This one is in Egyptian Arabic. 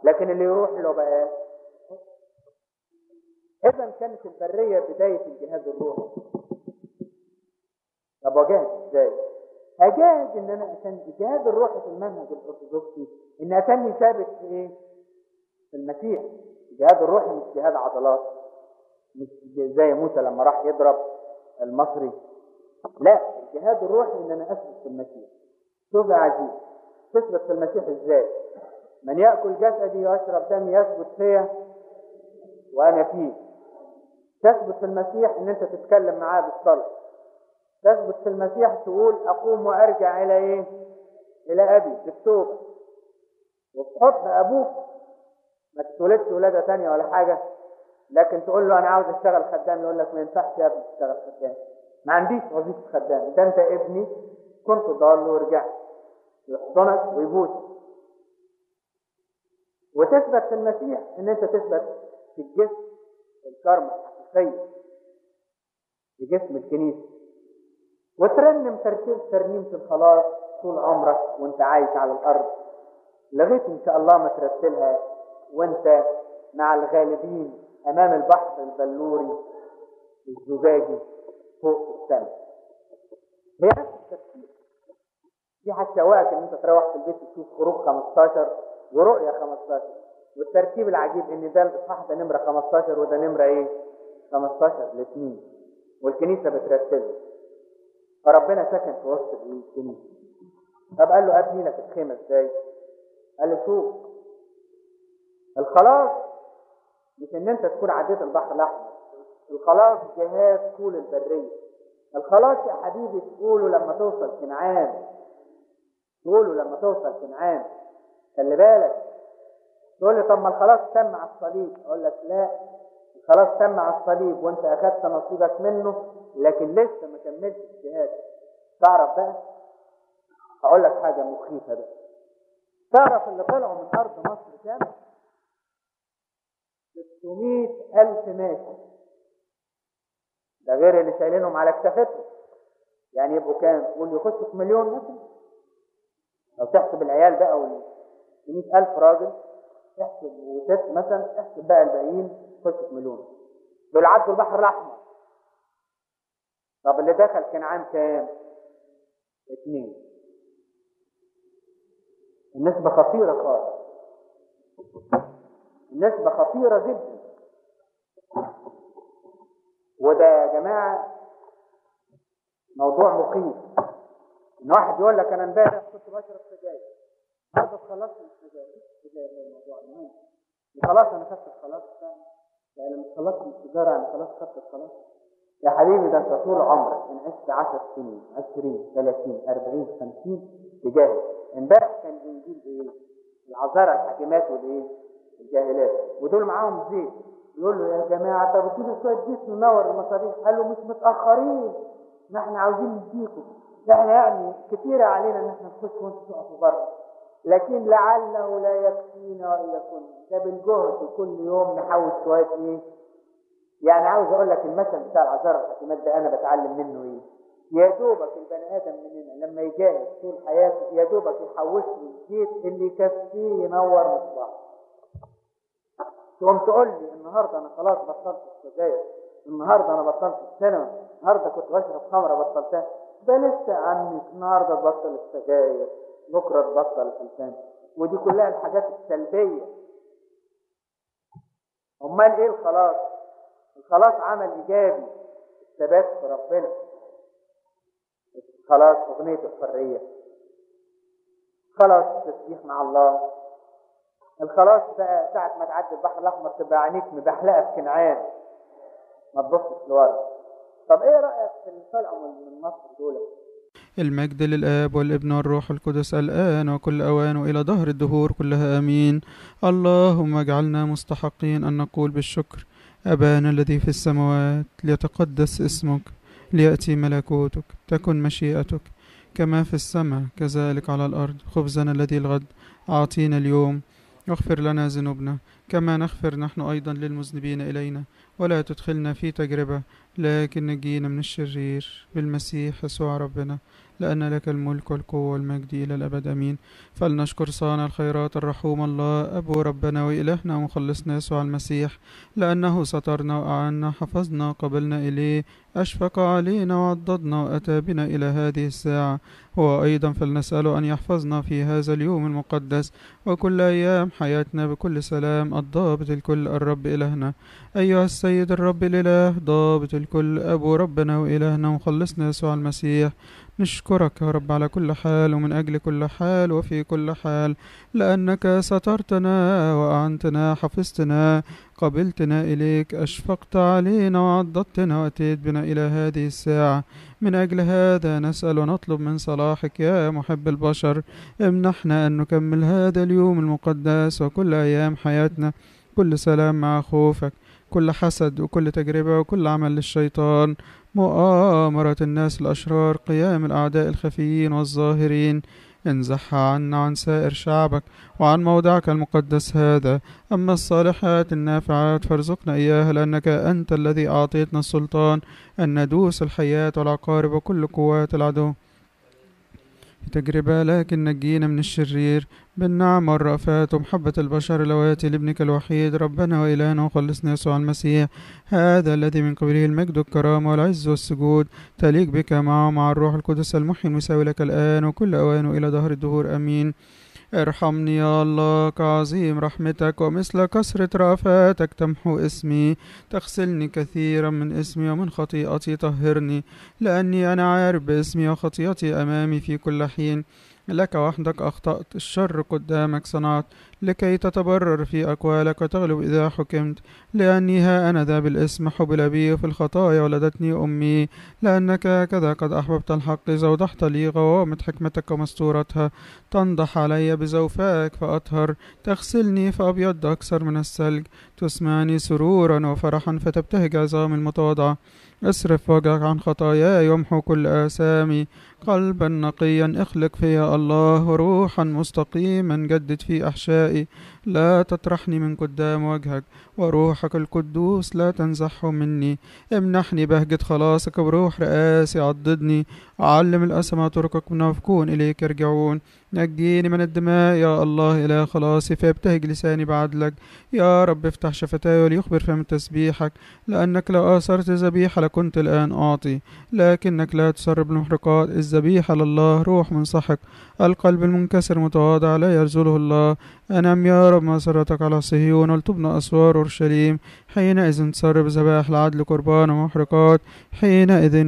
لكن اللي يروح له بقى اذا كانت البريه بدايه الجهاد الروحي طب واجاهد ازاي؟ اجاهد ان انا عشان الجهاد الروحي في المنهج الارثوذكسي ان اتني ثابت في ايه؟ في المسيح الجهاد الروحي مش جهاد عضلات مش زي موسى لما راح يضرب المصري لا الجهاد الروحي ان انا اثبت في المسيح شوف يا عزيز تثبت في المسيح ازاي من ياكل جسدي ويشرب دمي يثبت فيا وانا فيه تثبت في المسيح ان انت تتكلم معاه بالصلاه تثبت في المسيح تقول اقوم وارجع الى ايه الى ابي بالتوبه وفي حضن ابوك ما تتولدش ولاده تانية ولا حاجه لكن تقول له انا عاوز اشتغل خدام يقول لك ما ينفعش يا ابني تشتغل خدام ما عنديش وظيفه خدام ده انت ابني كنت ضال ورجعت يحضنك ويبوسك وتثبت في المسيح ان انت تثبت في الجسم الكرمة الحقيقية في جسم الكنيسة وترنم ترتيب ترنيمة الخلاص طول عمرك وانت عايش على الارض لغايه ان شاء الله ما ترتلها وانت مع الغالبين امام البحر البلوري الزجاجي فوق السماء هي نفس التفكير دي هتشوقك ان انت تروح في البيت تشوف خروج 15 ورؤيا 15 والترتيب العجيب ان ده الاصحاح ده نمره 15 وده نمره ايه 15 الاثنين والكنيسه بترتبه فربنا سكن في وسط الكنيسه طب قال له ابني لك الخيمه ازاي قال له شوف الخلاص مش ان انت تكون عديت البحر الاحمر الخلاص جهاد طول البريه الخلاص يا حبيبي تقوله لما توصل كنعان تقوله لما توصل كنعان خلي بالك تقول لي طب ما الخلاص تم على الصليب اقول لك لا الخلاص تم على الصليب وانت اخذت نصيبك منه لكن لسه ما كملتش الجهاد تعرف بقى هقول لك حاجه مخيفه بقى تعرف اللي طلعوا من ارض مصر كام 600 الف ماشي ده غير اللي شايلينهم على كتافتهم يعني يبقوا كام قول يخشوا في مليون مثلا لو تحسب العيال بقى وال 100000 راجل احسب وست مثلا احسب بقى الباقيين يخشوا في مليون دول عدوا البحر الاحمر طب اللي دخل كنعان كام؟ اثنين النسبة خطيرة خالص النسبة خطيرة جدا وده يا جماعة موضوع مخيف ان واحد يقول لك انا امبارح كنت بشرب سجاير النهارده خلصت من السجاير السجاير هي الموضوع المهم خلاص انا خدت الخلاص بتاعي يعني مش خلصت من السيجاره يعني خلاص خدت الخلاص يا حبيبي ده انت طول عمرك ان عشت 10 سنين 20 30 40 50 تجاهل امبارح كان انجيل ايه؟ العذارى الحاكمات والايه؟ الجاهلات ودول معاهم زيت يقول له يا جماعه طب اديله شويه زيت ننور المصابيح قال له مش متاخرين ما احنا عاوزين نديكم احنا يعني كتير علينا ان احنا نخش وانتوا تقفوا بره لكن لعله لا يكفينا وان يكون ده بالجهد كل يوم نحوش شويه ايه يعني عاوز اقول لك المثل بتاع العذارى الحكيمات ده انا بتعلم منه ايه يا دوبك البني ادم مننا لما يجاهد طول حياته يا دوبك يحوش له الزيت اللي يكفيه ينور مصباح تقوم تقول لي النهارده انا خلاص بطلت السجاير النهارده انا بطلت السينما النهارده كنت بشرب خمره بطلتها ده لسه يا عمي النهارده تبطل السجاير بكره تبطل الانسان ودي كلها الحاجات السلبيه امال ايه الخلاص الخلاص عمل ايجابي الثبات في ربنا خلاص اغنيه الحريه خلاص التسبيح مع الله الخلاص بقى ساعة ما تعدي البحر الأحمر تبقى عينيك مبحلقة في كنعان ما تبصش لورا طب إيه رأيك في اللي طلعوا من مصر دول؟ المجد للآب والابن والروح القدس الآن وكل أوان وإلى دهر الدهور كلها آمين اللهم اجعلنا مستحقين أن نقول بالشكر أبانا الذي في السماوات ليتقدس اسمك ليأتي ملكوتك تكن مشيئتك كما في السماء كذلك على الأرض خبزنا الذي الغد أعطينا اليوم واغفر لنا ذنوبنا كما نغفر نحن أيضا للمذنبين إلينا ولا تدخلنا في تجربة لكن نجينا من الشرير بالمسيح يسوع ربنا لأن لك الملك والقوة والمجد إلى الأبد أمين فلنشكر صانع الخيرات الرحوم الله أبو ربنا وإلهنا ومخلصنا يسوع المسيح لأنه سترنا وأعنا حفظنا قبلنا إليه أشفق علينا وعضدنا وأتى بنا إلى هذه الساعة هو أيضا فلنسأله أن يحفظنا في هذا اليوم المقدس وكل أيام حياتنا بكل سلام الضابط الكل الرب إلهنا أيها السيد الرب الإله ضابط الكل أبو ربنا وإلهنا ومخلصنا يسوع المسيح نشكرك يا رب على كل حال ومن أجل كل حال وفي كل حال لأنك سترتنا وأعنتنا حفظتنا قبلتنا إليك أشفقت علينا وعضدتنا وأتيت بنا إلى هذه الساعة من أجل هذا نسأل ونطلب من صلاحك يا محب البشر امنحنا أن نكمل هذا اليوم المقدس وكل أيام حياتنا كل سلام مع خوفك كل حسد وكل تجربة وكل عمل للشيطان مؤامرة الناس الأشرار قيام الأعداء الخفيين والظاهرين انزحها عنا عن سائر شعبك وعن موضعك المقدس هذا أما الصالحات النافعات فارزقنا إياها لأنك أنت الذي أعطيتنا السلطان أن ندوس الحياة والعقارب وكل قوات العدو تجربة لكن نجينا من الشرير بالنعم والرأفات ومحبة البشر الأواتي لابنك الوحيد ربنا وإلهنا وخلصنا يسوع المسيح هذا الذي من قبله المجد والكرامة والعز والسجود تليق بك معه مع الروح القدس المحيي المساوي لك الآن وكل أوان وإلى دهر الدهور أمين ارحمني يا الله كعظيم رحمتك ومثل كثرة رأفاتك تمحو اسمي تغسلني كثيرا من اسمي ومن خطيئتي طهرني لأني أنا عارف باسمي وخطيئتي أمامي في كل حين لك وحدك أخطأت الشر قدامك صنعت لكي تتبرر في أقوالك وتغلب إذا حكمت لأني ها أنا ذا بالاسم حبل بي في الخطايا ولدتني أمي لأنك هكذا قد أحببت الحق زودحت لي غوامة حكمتك ومستورتها تنضح علي بزوفائك فأطهر تغسلني فأبيض أكثر من الثلج تسمعني سرورا وفرحا فتبتهج عظام المتواضعة اصرف وجهك عن خطاياي وامحو كل آثامي قلبا نقيا اخلق فيا الله روحا مستقيما جدد في أحشائي لا تطرحني من قدام وجهك وروحك القدوس لا تنزحه مني امنحني بهجة خلاصك بروح رئاسي عضدني علم الأسمى طرقك من وفكون إليك يرجعون نجيني من الدماء يا الله إلى خلاصي فيبتهج لساني بعدلك يا رب افتح شفتاي وليخبر فم تسبيحك لأنك لو آثرت ذبيحة لكنت الآن أعطي لكنك لا تسرب المحرقات الذبيحة لله روح منسحق القلب المنكسر متواضع لا يرزله الله أنم يا رب مسرتك على صهيون ولتبنى أسوار أورشليم حينئذ تسرب ذبائح العدل قربان ومحرقات حينئذ